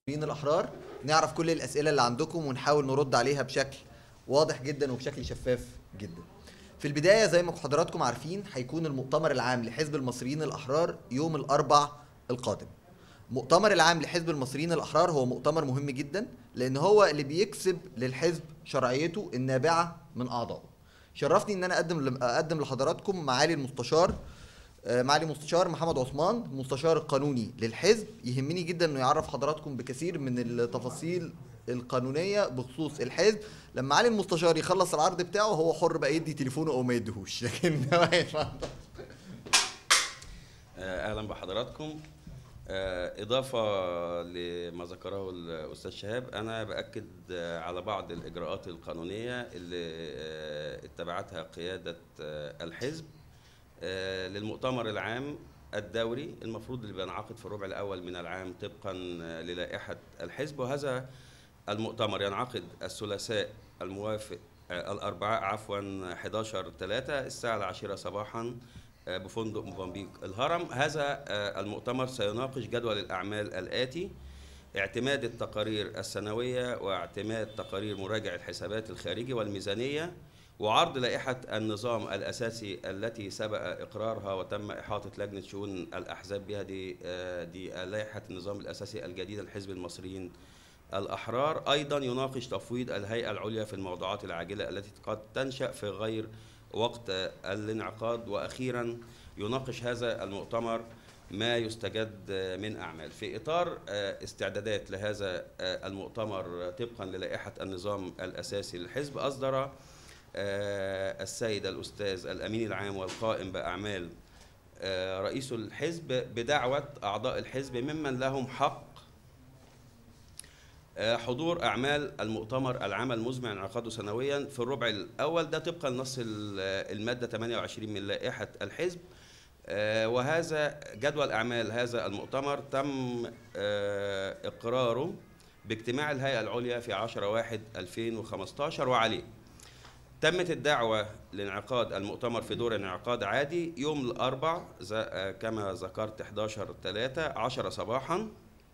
المصريين الأحرار نعرف كل الأسئلة اللي عندكم ونحاول نرد عليها بشكل واضح جدا وبشكل شفاف جدا في البداية زي ما حضراتكم عارفين هيكون المؤتمر العام لحزب المصريين الأحرار يوم الأربع القادم مؤتمر العام لحزب المصريين الأحرار هو مؤتمر مهم جدا لأن هو اللي بيكسب للحزب شرعيته النابعة من أعضائه شرفني ان انا اقدم اقدم لحضراتكم معالي المستشار آه، معالي المستشار محمد عثمان المستشار القانوني للحزب يهمني جدا انه يعرف حضراتكم بكثير من التفاصيل القانونيه بخصوص الحزب لما معالي المستشار يخلص العرض بتاعه هو حر بقى يدي تليفونه او ما يديهوش لكن آه، اهلا بحضراتكم آه، إضافة لما ذكره الأستاذ شهاب أنا بأكد آه، على بعض الإجراءات القانونية اللي آه، اتبعتها قيادة الحزب للمؤتمر العام الدوري المفروض اللي بينعقد في الربع الأول من العام طبقا للائحة الحزب وهذا المؤتمر ينعقد الثلاثاء الموافق الأربعاء عفوا 11 3 الساعة العاشرة صباحا آه، بفندق موزمبيق الهرم هذا آه، المؤتمر سيناقش جدول الأعمال الآتي اعتماد التقارير السنوية واعتماد تقارير مراجع الحسابات الخارجي والميزانية وعرض لائحة النظام الأساسي التي سبق إقرارها وتم إحاطة لجنة شؤون الأحزاب بها دي, آه، دي لائحة النظام الأساسي الجديدة لحزب المصريين الأحرار أيضا يناقش تفويض الهيئة العليا في الموضوعات العاجلة التي قد تنشأ في غير وقت الانعقاد واخيرا يناقش هذا المؤتمر ما يستجد من اعمال في اطار استعدادات لهذا المؤتمر طبقا للائحه النظام الاساسي للحزب اصدر السيد الاستاذ الامين العام والقائم باعمال رئيس الحزب بدعوه اعضاء الحزب ممن لهم حق آه، حضور اعمال المؤتمر العام المزمع انعقاده سنويا في الربع الاول ده طبقا لنص الماده 28 من لائحه الحزب آه، وهذا جدول اعمال هذا المؤتمر تم آه، اقراره باجتماع الهيئه العليا في 10 1 2015 وعليه تمت الدعوة لانعقاد المؤتمر في دور انعقاد عادي يوم الأربع كما ذكرت 11 3 10 صباحا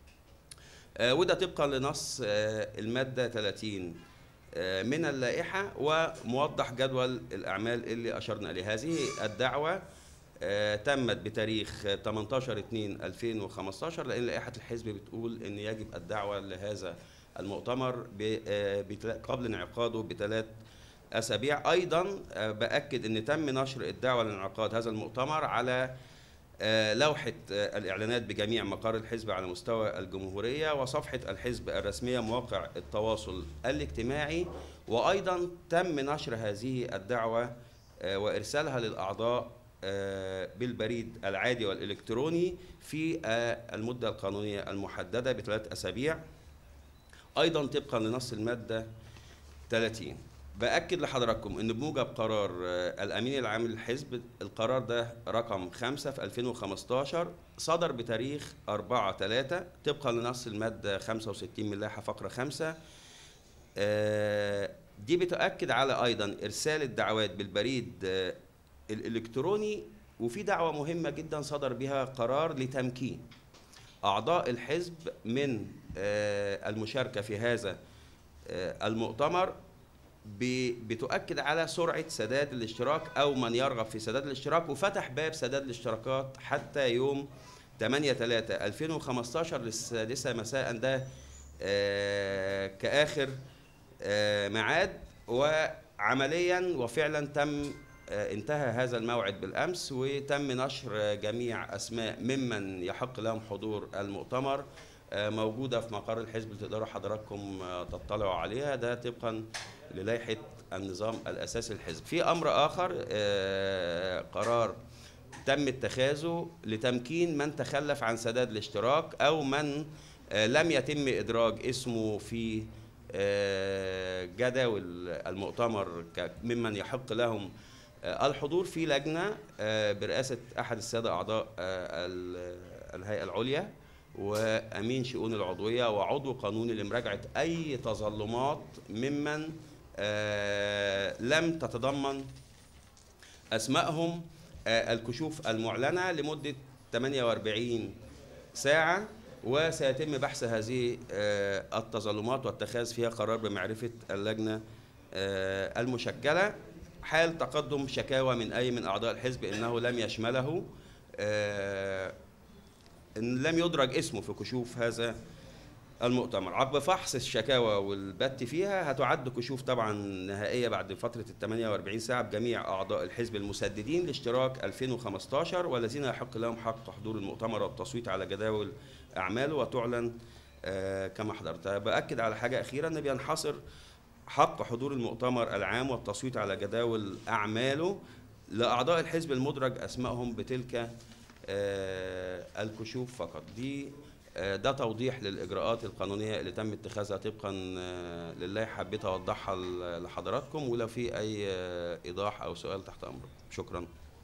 آه، وده طبقا لنص آه، المادة 30 آه، من اللائحة وموضح جدول الأعمال اللي أشرنا إليه هذه الدعوة تمت بتاريخ 18 2 2015 لأن لائحة الحزب بتقول إن يجب الدعوة لهذا المؤتمر قبل انعقاده بثلاث أسابيع أيضا بأكد أن تم نشر الدعوة لانعقاد هذا المؤتمر على آه، لوحة آه، الإعلانات بجميع مقار الحزب على مستوى الجمهورية وصفحة الحزب الرسمية مواقع التواصل الاجتماعي وأيضا تم نشر هذه الدعوة آه، وإرسالها للأعضاء بالبريد العادي والإلكتروني في المدة القانونية المحددة بثلاث أسابيع أيضا طبقا لنص المادة 30 باكد لحضراتكم ان بموجب قرار آه، الامين العام للحزب القرار ده رقم 5 في 2015 صدر بتاريخ 4 3 طبقا لنص الماده 65 من اللائحه فقره 5 آه، دي بتؤكد على ايضا ارسال الدعوات بالبريد آه، الالكتروني وفي دعوه مهمه جدا صدر بها قرار لتمكين اعضاء الحزب من المشاركه في هذا المؤتمر بتؤكد على سرعه سداد الاشتراك او من يرغب في سداد الاشتراك وفتح باب سداد الاشتراكات حتى يوم 8 3 2015 للسادسه مساء ده آه كاخر آه ميعاد وعمليا وفعلا تم آه انتهى هذا الموعد بالامس وتم نشر جميع اسماء ممن يحق لهم حضور المؤتمر آه، موجوده في مقر الحزب تقدروا حضراتكم آه، تطلعوا عليها ده طبقا للائحه النظام الاساسي للحزب في امر اخر آه، قرار تم اتخاذه لتمكين من تخلف عن سداد الاشتراك او من لم يتم ادراج اسمه في جداول المؤتمر ممن يحق لهم الحضور في لجنه برئاسه احد الساده اعضاء الهيئه العليا وامين شؤون العضويه وعضو قانوني لمراجعه اي تظلمات ممن آه لم تتضمن اسمائهم آه الكشوف المعلنه لمده 48 ساعه وسيتم بحث هذه آه، التظلمات واتخاذ فيها قرار بمعرفة اللجنة آه، المشكلة حال تقدم شكاوى من أي من أعضاء الحزب إنه لم يشمله آه، إن لم يدرج اسمه في كشوف هذا المؤتمر عقب فحص الشكاوى والبت فيها هتعد كشوف طبعا نهائية بعد فترة ال 48 ساعة بجميع أعضاء الحزب المسددين لاشتراك 2015 والذين يحق لهم حق حضور المؤتمر والتصويت على جداول أعماله وتعلن آه، كما حضرت بأكد على حاجة أخيرة أن بينحصر حق حضور المؤتمر العام والتصويت على جداول أعماله لأعضاء الحزب المدرج أسمائهم بتلك آه، الكشوف فقط دي آه، ده توضيح للإجراءات القانونية اللي تم اتخاذها طبقا آه، للائحة حبيت أوضحها ل- لحضراتكم ولو في أي آه، إيضاح أو سؤال تحت أمركم شكرا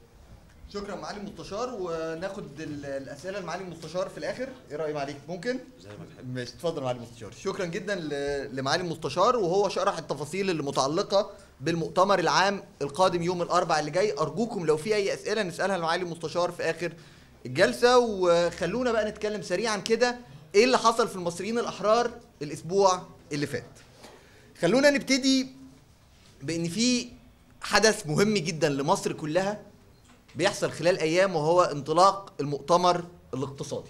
شكرا معالي المستشار وناخد ال- الاسئله لمعالي المستشار في الاخر ايه راي معاليك ممكن زي ما تحب ماشي اتفضل معالي المستشار شكرا جدا ل- لمعالي المستشار وهو شرح التفاصيل اللي متعلقه بالمؤتمر العام القادم يوم الاربعاء اللي جاي ارجوكم لو في اي اسئله نسالها لمعالي المستشار في اخر الجلسه وخلونا بقى نتكلم سريعا كده ايه اللي حصل في المصريين الاحرار الاسبوع اللي فات خلونا نبتدي بان في حدث مهم جدا لمصر كلها بيحصل خلال ايام وهو انطلاق المؤتمر الاقتصادي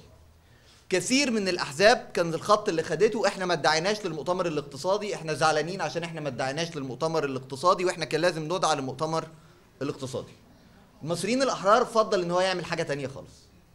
كثير من الاحزاب كان الخط اللي خدته احنا ما ادعيناش للمؤتمر الاقتصادي احنا زعلانين عشان احنا ما ادعيناش للمؤتمر الاقتصادي واحنا كان لازم ندعى للمؤتمر الاقتصادي المصريين الاحرار فضل ان هو يعمل حاجه تانية خالص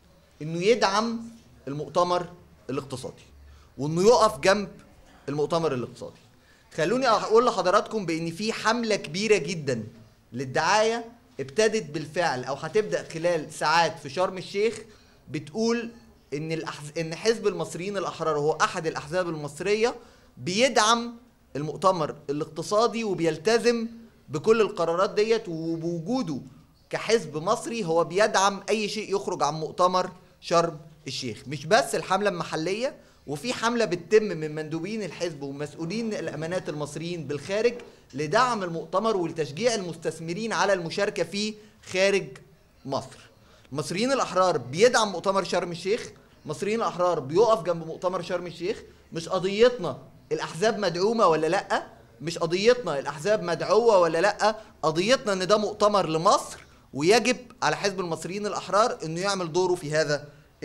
انه يدعم المؤتمر الاقتصادي وانه يقف جنب المؤتمر الاقتصادي خلوني اقول لحضراتكم بان في حمله كبيره جدا للدعايه ابتدت بالفعل او هتبدا خلال ساعات في شرم الشيخ بتقول ان الأحز... ان حزب المصريين الاحرار هو احد الاحزاب المصريه بيدعم المؤتمر الاقتصادي وبيلتزم بكل القرارات ديت وبوجوده كحزب مصري هو بيدعم اي شيء يخرج عن مؤتمر شرم الشيخ مش بس الحمله المحليه وفي حمله بتتم من مندوبين الحزب ومسؤولين الامانات المصريين بالخارج لدعم المؤتمر ولتشجيع المستثمرين على المشاركه فيه خارج مصر المصريين الاحرار بيدعم مؤتمر شرم الشيخ المصريين الاحرار بيقف جنب مؤتمر شرم الشيخ مش قضيتنا الاحزاب مدعومه ولا لا مش قضيتنا الاحزاب مدعوه ولا لا قضيتنا ان ده مؤتمر لمصر ويجب على حزب المصريين الاحرار انه يعمل دوره في هذا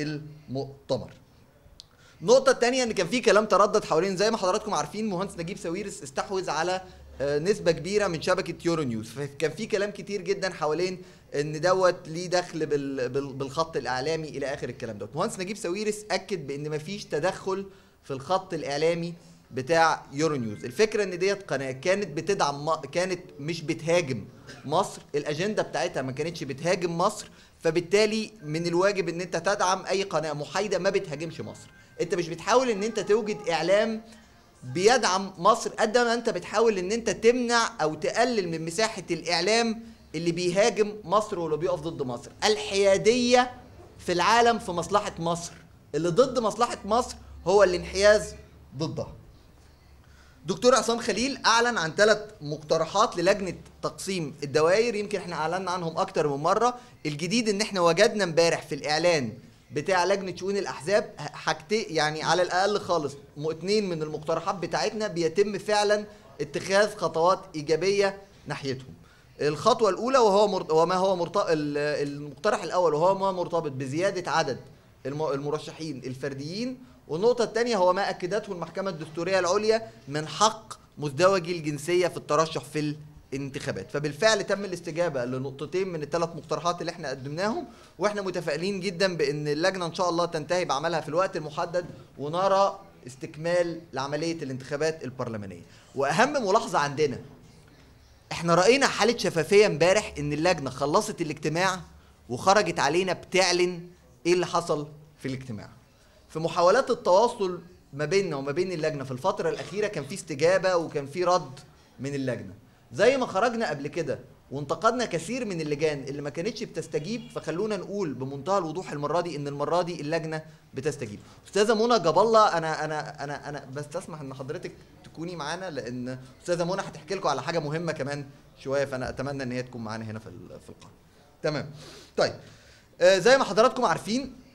المؤتمر النقطة التانية ان كان في كلام تردد حوالين زي ما حضراتكم عارفين مهندس نجيب ساويرس استحوذ على آه، نسبة كبيرة من شبكة يورو نيوز فكان في كلام كتير جدا حوالين ان دوت ليه دخل بال بال بالخط الاعلامي الى اخر الكلام دوت مهندس نجيب ساويرس اكد بان مفيش تدخل في الخط الاعلامي بتاع يورو نيوز الفكرة ان ديت قناة كانت بتدعم م- كانت مش بتهاجم مصر الاجندة بتاعتها ما كانتش بتهاجم مصر فبالتالي من الواجب ان انت تدعم اي قناة محايدة ما بتهاجمش مصر انت مش بتحاول ان انت توجد اعلام بيدعم مصر قد ما انت بتحاول ان انت تمنع او تقلل من مساحة الاعلام اللي بيهاجم مصر واللي بيقف ضد مصر الحيادية في العالم في مصلحة مصر اللي ضد مصلحة مصر هو الانحياز ضدها دكتور عصام خليل اعلن عن ثلاث مقترحات للجنه تقسيم الدوائر يمكن احنا اعلنا عنهم اكتر من مره الجديد ان احنا وجدنا امبارح في الاعلان بتاع لجنه شؤون الاحزاب حاجتين يعني على الاقل خالص م- اتنين من المقترحات بتاعتنا بيتم فعلا اتخاذ خطوات ايجابيه ناحيتهم الخطوه الاولى وهو مرت... وما هو مرت... ال- المقترح الاول وهو ما مرتبط بزياده عدد الم- المرشحين الفرديين والنقطة الثانية هو ما أكدته المحكمة الدستورية العليا من حق مزدوجي الجنسية في الترشح في الانتخابات فبالفعل تم الاستجابة لنقطتين من الثلاث مقترحات اللي احنا قدمناهم واحنا متفائلين جدا بأن اللجنة إن شاء الله تنتهي بعملها في الوقت المحدد ونرى استكمال لعملية الانتخابات البرلمانية وأهم ملاحظة عندنا احنا رأينا حالة شفافية امبارح ان اللجنة خلصت الاجتماع وخرجت علينا بتعلن ايه اللي حصل في الاجتماع في محاولات التواصل ما بيننا وما بين اللجنة في الفترة الأخيرة كان في استجابة وكان في رد من اللجنة زي ما خرجنا قبل كده وانتقدنا كثير من اللجان اللي ما كانتش بتستجيب فخلونا نقول بمنتهى الوضوح المرة دي ان المرة دي اللجنة بتستجيب استاذة منى جاب الله انا انا انا انا بستسمح ان حضرتك تكوني معانا لان استاذة منى هتحكي لكم على حاجة مهمة كمان شوية فانا اتمنى ان هي تكون معانا هنا في ال- في القاعة تمام طيب آه زي ما حضراتكم عارفين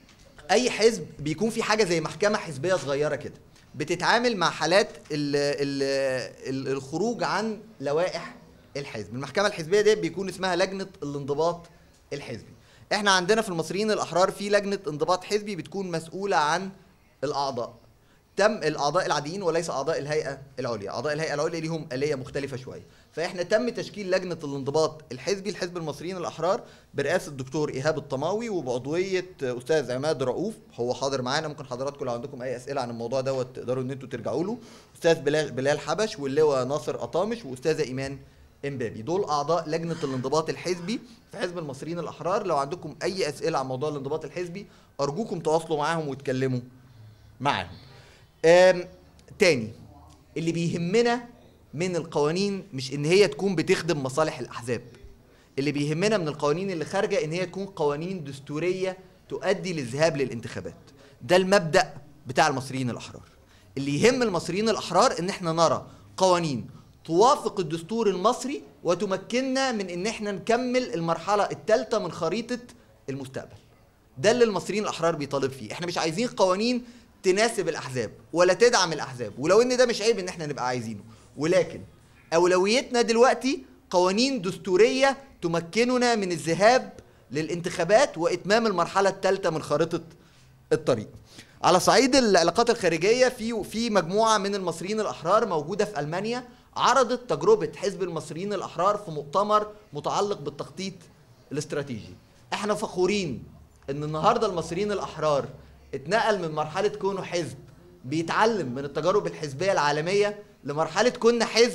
اي حزب بيكون في حاجه زي محكمه حزبيه صغيره كده بتتعامل مع حالات ال ال ال الخروج عن لوائح الحزب المحكمه الحزبيه دي بيكون اسمها لجنه الانضباط الحزبي احنا عندنا في المصريين الاحرار في لجنه انضباط حزبي بتكون مسؤوله عن الاعضاء تم الاعضاء العاديين وليس اعضاء الهيئه العليا اعضاء الهيئه العليا ليهم اليه مختلفه شويه فاحنا تم تشكيل لجنه الانضباط الحزبي لحزب المصريين الاحرار برئاسه الدكتور ايهاب الطماوي وبعضويه استاذ عماد رؤوف هو حاضر معانا ممكن حضراتكم لو عندكم اي اسئله عن الموضوع دوت تقدروا ان انتوا ترجعوا له استاذ بلال, بلال حبش واللواء ناصر قطامش واستاذه ايمان امبابي دول اعضاء لجنه الانضباط الحزبي في حزب المصريين الاحرار لو عندكم اي اسئله عن موضوع الانضباط الحزبي ارجوكم تواصلوا معاهم وتكلموا معاهم آم، تاني اللي بيهمنا من القوانين مش ان هي تكون بتخدم مصالح الاحزاب اللي بيهمنا من القوانين اللي خارجه ان هي تكون قوانين دستوريه تؤدي للذهاب للانتخابات ده المبدا بتاع المصريين الاحرار اللي يهم المصريين الاحرار ان احنا نرى قوانين توافق الدستور المصري وتمكننا من ان احنا نكمل المرحله الثالثه من خريطه المستقبل ده اللي المصريين الاحرار بيطالب فيه احنا مش عايزين قوانين تناسب الاحزاب ولا تدعم الاحزاب ولو ان ده مش عيب ان احنا نبقى عايزينه ولكن اولويتنا دلوقتي قوانين دستوريه تمكننا من الذهاب للانتخابات واتمام المرحله الثالثه من خارطه الطريق على صعيد العلاقات الخارجيه في في مجموعه من المصريين الاحرار موجوده في المانيا عرضت تجربه حزب المصريين الاحرار في مؤتمر متعلق بالتخطيط الاستراتيجي احنا فخورين ان النهارده المصريين الاحرار اتنقل من مرحله كونه حزب بيتعلم من التجارب الحزبيه العالميه لمرحله كنا حزب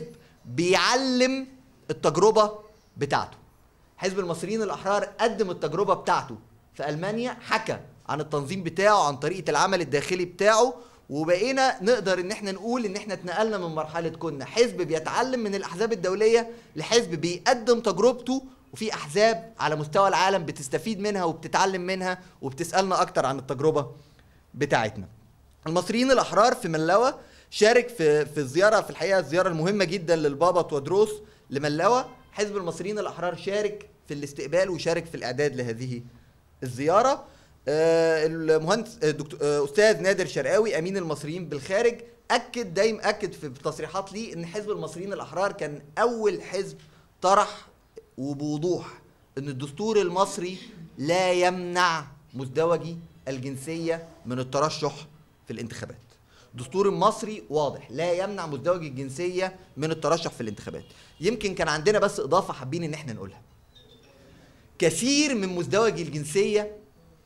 بيعلم التجربه بتاعته حزب المصريين الاحرار قدم التجربه بتاعته في المانيا حكى عن التنظيم بتاعه عن طريقه العمل الداخلي بتاعه وبقينا نقدر ان احنا نقول ان احنا اتنقلنا من مرحله كنا حزب بيتعلم من الاحزاب الدوليه لحزب بيقدم تجربته وفي احزاب على مستوى العالم بتستفيد منها وبتتعلم منها وبتسالنا اكتر عن التجربه بتاعتنا المصريين الاحرار في ملوى شارك في في الزياره في الحقيقه الزياره المهمه جدا للبابا تودروس لملوى حزب المصريين الاحرار شارك في الاستقبال وشارك في الاعداد لهذه الزياره آه، المهندس آه، دكتور آه، استاذ نادر شرقاوي امين المصريين بالخارج اكد دايما اكد في تصريحات ليه ان حزب المصريين الاحرار كان اول حزب طرح وبوضوح ان الدستور المصري لا يمنع مزدوجي الجنسيه من الترشح في الانتخابات الدستور المصري واضح لا يمنع مزدوجي الجنسيه من الترشح في الانتخابات يمكن كان عندنا بس اضافه حابين ان احنا نقولها كثير من مزدوجي الجنسيه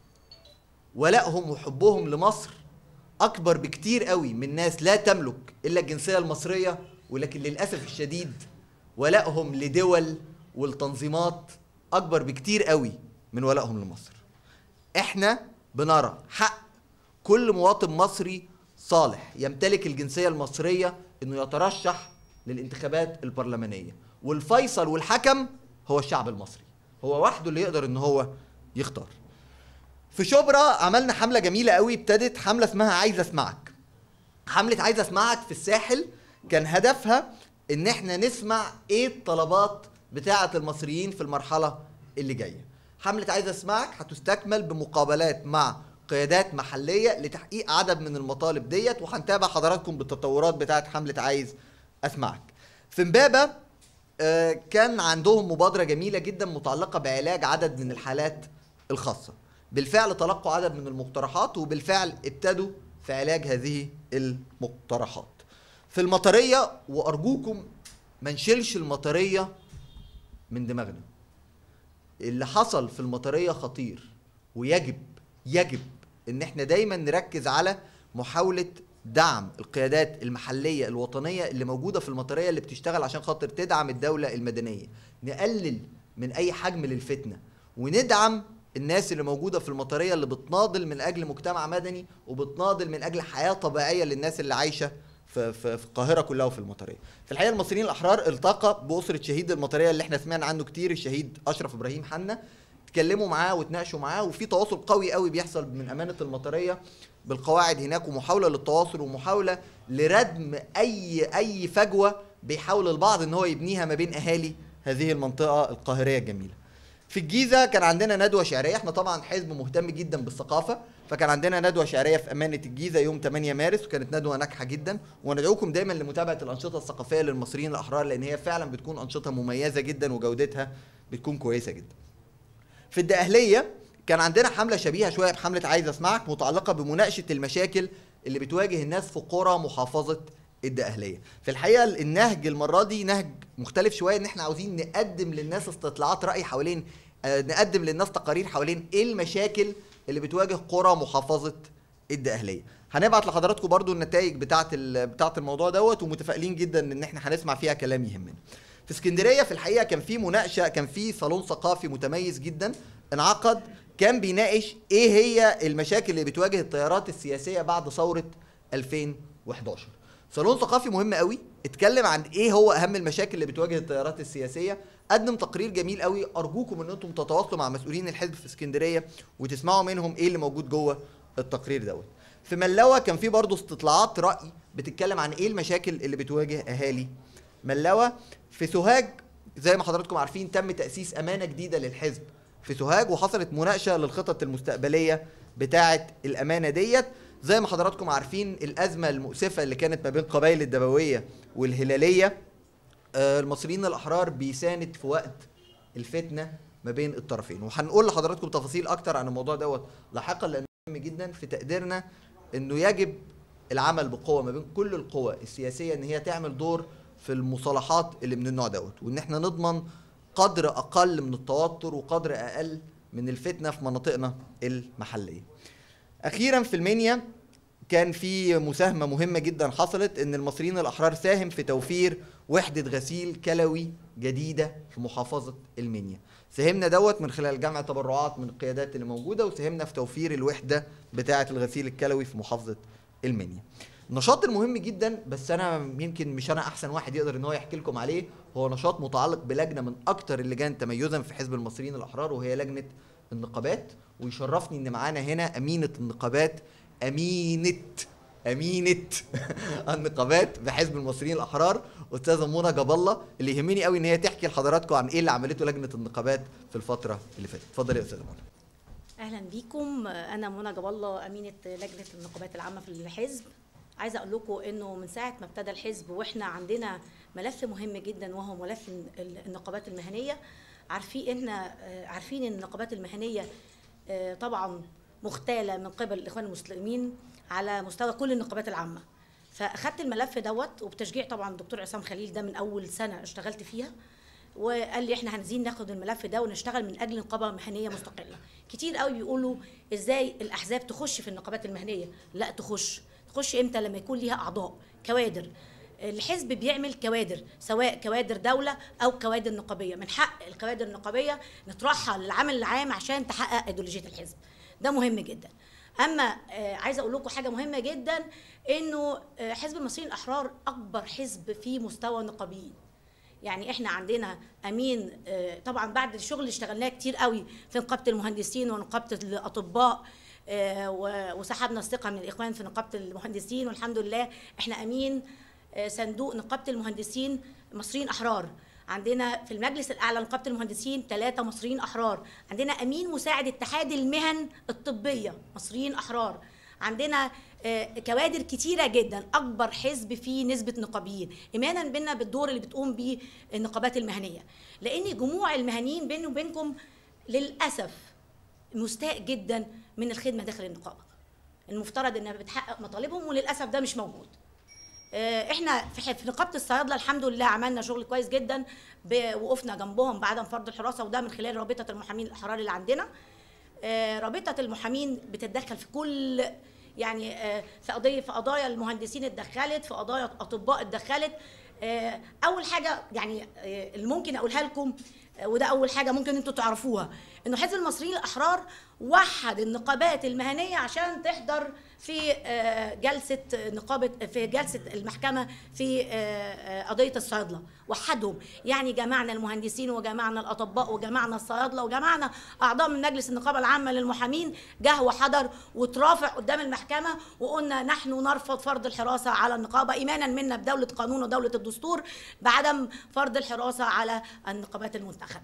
ولائهم وحبهم لمصر اكبر بكتير قوي من ناس لا تملك الا الجنسيه المصريه ولكن للاسف الشديد ولائهم لدول والتنظيمات اكبر بكتير قوي من ولائهم لمصر احنا بنرى حق كل مواطن مصري صالح يمتلك الجنسيه المصريه انه يترشح للانتخابات البرلمانيه والفيصل والحكم هو الشعب المصري هو وحده اللي يقدر ان هو يختار في شبرا عملنا حملة جميلة قوي ابتدت حملة اسمها عايز اسمعك حملة عايز اسمعك في الساحل كان هدفها ان احنا نسمع ايه الطلبات بتاعة المصريين في المرحلة اللي جاية حملة عايز اسمعك هتستكمل بمقابلات مع قيادات محلية لتحقيق عدد من المطالب ديت وهنتابع حضراتكم بالتطورات بتاعة حملة عايز اسمعك في امبابة آه، كان عندهم مبادرة جميلة جدا متعلقة بعلاج عدد من الحالات الخاصة بالفعل تلقوا عدد من المقترحات وبالفعل ابتدوا في علاج هذه المقترحات في المطرية وأرجوكم ما نشيلش المطرية من دماغنا اللي حصل في المطرية خطير ويجب يجب ان احنا دايما نركز على محاولة دعم القيادات المحلية الوطنية اللي موجودة في المطرية اللي بتشتغل عشان خاطر تدعم الدولة المدنية نقلل من اي حجم للفتنة وندعم الناس اللي موجودة في المطرية اللي بتناضل من اجل مجتمع مدني وبتناضل من اجل حياة طبيعية للناس اللي عايشة في, في, في القاهرة كلها وفي المطرية في الحقيقة المصريين الأحرار التقى بأسرة شهيد المطرية اللي احنا سمعنا عنه كتير الشهيد أشرف إبراهيم حنا اتكلموا معاه وتناقشوا معاه وفي تواصل قوي قوي بيحصل من أمانة المطرية بالقواعد هناك ومحاولة للتواصل ومحاولة لردم أي أي فجوة بيحاول البعض إن هو يبنيها ما بين أهالي هذه المنطقة القاهرية الجميلة في الجيزه كان عندنا ندوه شعريه احنا طبعا حزب مهتم جدا بالثقافه فكان عندنا ندوه شعريه في امانه الجيزه يوم 8 مارس وكانت ندوه ناجحه جدا وندعوكم دايما لمتابعه الانشطه الثقافيه للمصريين الاحرار لان هي فعلا بتكون انشطه مميزه جدا وجودتها بتكون كويسه جدا في الدقهليه كان عندنا حمله شبيهه شويه بحمله عايز اسمعك متعلقه بمناقشه المشاكل اللي بتواجه الناس في قرى محافظه الدقهليه في الحقيقه النهج المره دي نهج مختلف شويه ان احنا عاوزين نقدم للناس استطلاعات راي حوالين آه، نقدم للناس تقارير حوالين ايه المشاكل اللي بتواجه قرى محافظه الدقهليه هنبعت لحضراتكم برضو النتائج بتاعه ال- بتاعه الموضوع دوت ومتفائلين جدا ان احنا هنسمع فيها كلام يهمنا في اسكندريه في الحقيقه كان في مناقشه كان في صالون ثقافي متميز جدا انعقد كان بيناقش ايه هي المشاكل اللي بتواجه التيارات السياسيه بعد ثوره 2011 صالون ثقافي مهم قوي اتكلم عن ايه هو اهم المشاكل اللي بتواجه التيارات السياسيه قدم تقرير جميل قوي ارجوكم ان انتم تتواصلوا مع مسؤولين الحزب في اسكندريه وتسمعوا منهم ايه اللي موجود جوه التقرير دوت في ملوى كان في برضه استطلاعات راي بتتكلم عن ايه المشاكل اللي بتواجه اهالي ملوى في سوهاج زي ما حضراتكم عارفين تم تاسيس امانه جديده للحزب في سوهاج وحصلت مناقشه للخطط المستقبليه بتاعه الامانه ديت زي ما حضراتكم عارفين الازمه المؤسفه اللي كانت ما بين قبائل الدبويه والهلاليه آه، المصريين الاحرار بيساند في وقت الفتنه ما بين الطرفين وهنقول لحضراتكم تفاصيل اكتر عن الموضوع دوت لاحقا لانه مهم جدا في تقديرنا انه يجب العمل بقوه ما بين كل القوى السياسيه ان هي تعمل دور في المصالحات اللي من النوع دوت وان احنا نضمن قدر اقل من التوتر وقدر اقل من الفتنه في مناطقنا المحليه اخيرا في المنيا كان في مساهمه مهمه جدا حصلت ان المصريين الاحرار ساهم في توفير وحده غسيل كلوي جديده في محافظه المنيا ساهمنا دوت من خلال جمع تبرعات من القيادات اللي موجوده وساهمنا في توفير الوحده بتاعه الغسيل الكلوي في محافظه المنيا النشاط المهم جدا بس انا يمكن مش انا احسن واحد يقدر ان هو يحكي لكم عليه هو نشاط متعلق بلجنه من اكتر اللجان تميزا في حزب المصريين الاحرار وهي لجنه النقابات ويشرفني ان معانا هنا امينه النقابات امينه امينه النقابات بحزب المصريين الاحرار استاذه منى جاب الله اللي يهمني قوي ان هي تحكي لحضراتكم عن ايه اللي عملته لجنه النقابات في الفتره اللي فاتت اتفضلي يا استاذه منى اهلا بيكم انا منى جاب الله امينه لجنه النقابات العامه في الحزب عايزه اقول لكم انه من ساعه ما ابتدى الحزب واحنا عندنا ملف مهم جدا وهو ملف ال- النقابات المهنيه عارفين احنا آه، عارفين ان النقابات المهنيه آه، طبعا مختاله من قبل الاخوان المسلمين على مستوى كل النقابات العامه فاخدت الملف دوت وبتشجيع طبعا الدكتور عصام خليل ده من اول سنه اشتغلت فيها وقال لي احنا عايزين ناخد الملف ده ونشتغل من اجل نقابه مهنيه مستقله كتير قوي بيقولوا ازاي الاحزاب تخش في النقابات المهنيه لا تخش تخش امتى لما يكون ليها اعضاء كوادر الحزب بيعمل كوادر سواء كوادر دولة أو كوادر نقابية من حق الكوادر النقابية نطرحها للعمل العام عشان تحقق أيديولوجية الحزب ده مهم جدا أما آه، عايزة أقول لكم حاجة مهمة جدا إنه آه، حزب المصريين الأحرار أكبر حزب في مستوى النقابيين يعني احنا عندنا امين آه، طبعا بعد الشغل اللي اشتغلناه كتير قوي في نقابه المهندسين ونقابه الاطباء آه، و- وسحبنا الثقه من الاخوان في نقابه المهندسين والحمد لله احنا امين آه، صندوق نقابه المهندسين مصريين احرار عندنا في المجلس الاعلى لنقابه المهندسين ثلاثه مصريين احرار عندنا امين مساعد اتحاد المهن الطبيه مصريين احرار عندنا آه، كوادر كتيره جدا اكبر حزب فيه نسبه نقابيين ايمانا بينا بالدور اللي بتقوم بيه النقابات المهنيه لان جموع المهنيين بيني وبينكم للاسف مستاء جدا من الخدمه داخل النقابه المفترض انها بتحقق مطالبهم وللاسف ده مش موجود آه، احنا في ح- في نقابه الصيادله الحمد لله عملنا شغل كويس جدا ب- وقفنا جنبهم بعدم فرض الحراسه وده من خلال رابطه المحامين الاحرار اللي عندنا آه، رابطه المحامين بتتدخل في كل يعني آه، في قضيه في قضايا المهندسين اتدخلت في قضايا اطباء اتدخلت آه، اول حاجه يعني آه، اللي ممكن اقولها لكم آه، وده اول حاجه ممكن انتوا تعرفوها انه حزب المصريين الاحرار وحد النقابات المهنيه عشان تحضر في آه، جلسه نقابه في جلسه المحكمه في آه، آه، قضيه الصيادله وحدهم يعني جمعنا المهندسين وجمعنا الاطباء وجمعنا الصيادله وجمعنا اعضاء من مجلس النقابه العامه للمحامين جه وحضر وترافع قدام المحكمه وقلنا نحن نرفض فرض الحراسه على النقابه ايمانا منا بدوله قانون ودوله الدستور بعدم فرض الحراسه على النقابات المنتخبه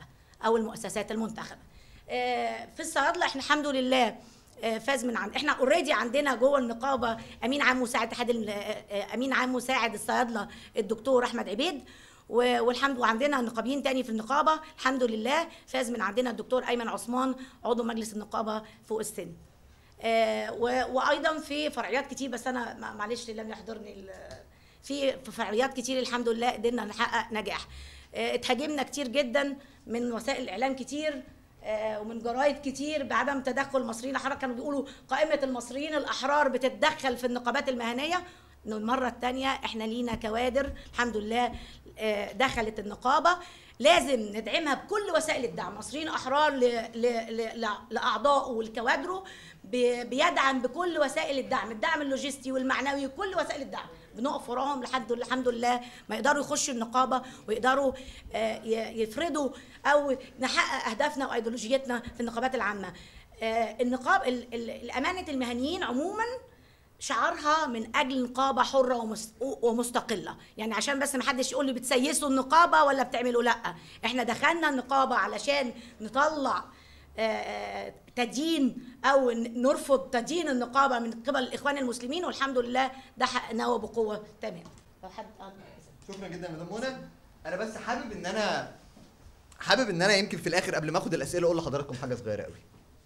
او المؤسسات المنتخبه آه، في الصيادله احنا الحمد لله آه، فاز من عند احنا اوريدي عندنا جوه النقابه امين عام مساعد اتحاد ال- آه، آه، امين عام مساعد الصيادله الدكتور احمد عبيد و- والحمد وعندنا نقابيين تاني في النقابه الحمد لله فاز من عندنا الدكتور ايمن عثمان عضو مجلس النقابه فوق السن آه، و- وايضا في فرعيات كتير بس انا ما- معلش لم يحضرني ال- في في فرعيات كتير الحمد لله قدرنا نحقق نجاح آه، اتهاجمنا كتير جدا من وسائل الاعلام كتير آه، ومن جرايد كتير بعدم تدخل المصريين الاحرار كانوا بيقولوا قائمه المصريين الاحرار بتتدخل في النقابات المهنيه إنه المره الثانيه احنا لينا كوادر الحمد لله آه، دخلت النقابه لازم ندعمها بكل وسائل الدعم مصريين احرار ل... ل... ل... لاعضائه ولكوادره بي- بيدعم بكل وسائل الدعم الدعم اللوجستي والمعنوي وكل وسائل الدعم بنقف وراهم لحد الحمد لله ما يقدروا يخشوا النقابه ويقدروا آه، ي- يفرضوا او نحقق اهدافنا وايديولوجيتنا في النقابات العامه آه، النقاب ال- ال- الامانه المهنيين عموما شعارها من اجل نقابه حره ومس- ومستقله يعني عشان بس ما حدش يقول لي بتسيسوا النقابه ولا بتعملوا لا احنا دخلنا النقابه علشان نطلع آه، آه، تدين او ن- نرفض تدين النقابه من قبل الاخوان المسلمين والحمد لله ده حققناه بقوه تمام لو حد آه، شكرا جدا يا مدام منى انا بس حابب ان انا حابب ان انا يمكن في الاخر قبل ما اخد الاسئله اقول لحضراتكم حاجه صغيره قوي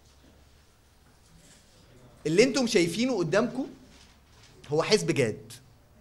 اللي انتم شايفينه قدامكم هو حزب جاد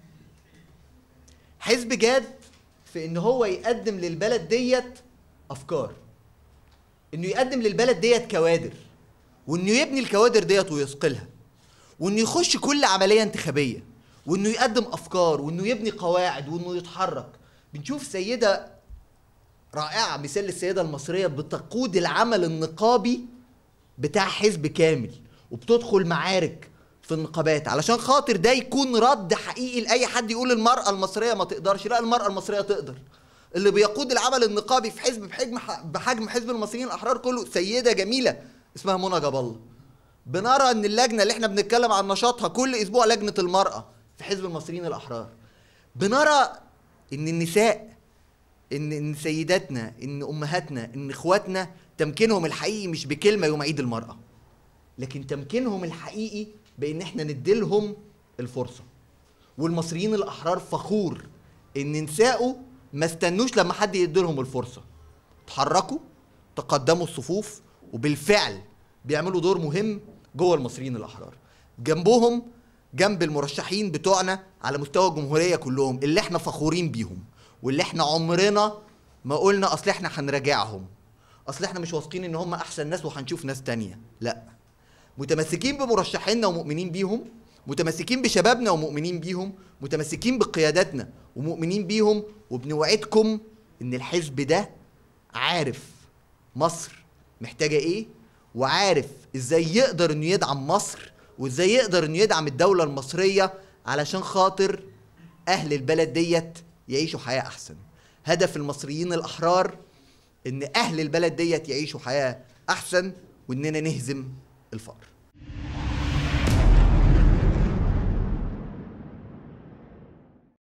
حزب جاد في ان هو يقدم للبلد ديت افكار انه يقدم للبلد ديت كوادر وانه يبني الكوادر ديت ويثقلها وانه يخش كل عمليه انتخابيه وانه يقدم افكار وانه يبني قواعد وانه يتحرك بنشوف سيده رائعه مثال السيده المصريه بتقود العمل النقابي بتاع حزب كامل وبتدخل معارك في النقابات علشان خاطر ده يكون رد حقيقي لاي حد يقول المراه المصريه ما تقدرش لا المراه المصريه تقدر اللي بيقود العمل النقابي في حزب بحجم بحجم حزب المصريين الاحرار كله سيده جميله اسمها منى جاب الله بنرى ان اللجنه اللي احنا بنتكلم عن نشاطها كل اسبوع لجنه المراه في حزب المصريين الاحرار بنرى ان النساء ان ان سيداتنا ان امهاتنا ان اخواتنا تمكينهم الحقيقي مش بكلمه يوم عيد المراه لكن تمكينهم الحقيقي بان احنا نديلهم الفرصه والمصريين الاحرار فخور ان نسائه ما استنوش لما حد يديلهم الفرصه اتحركوا تقدموا الصفوف وبالفعل بيعملوا دور مهم جوه المصريين الاحرار جنبهم جنب المرشحين بتوعنا على مستوى الجمهوريه كلهم اللي احنا فخورين بيهم واللي احنا عمرنا ما قلنا اصل احنا هنراجعهم اصل احنا مش واثقين ان هم احسن ناس وهنشوف ناس تانية لا متمسكين بمرشحيننا ومؤمنين بيهم متمسكين بشبابنا ومؤمنين بيهم متمسكين بقياداتنا ومؤمنين بيهم وبنوعدكم ان الحزب ده عارف مصر محتاجه ايه وعارف ازاي يقدر انه يدعم مصر وازاي يقدر انه يدعم الدوله المصريه علشان خاطر اهل البلد ديت يعيشوا حياه احسن هدف المصريين الاحرار ان اهل البلد ديت يعيشوا حياه احسن واننا نهزم الفقر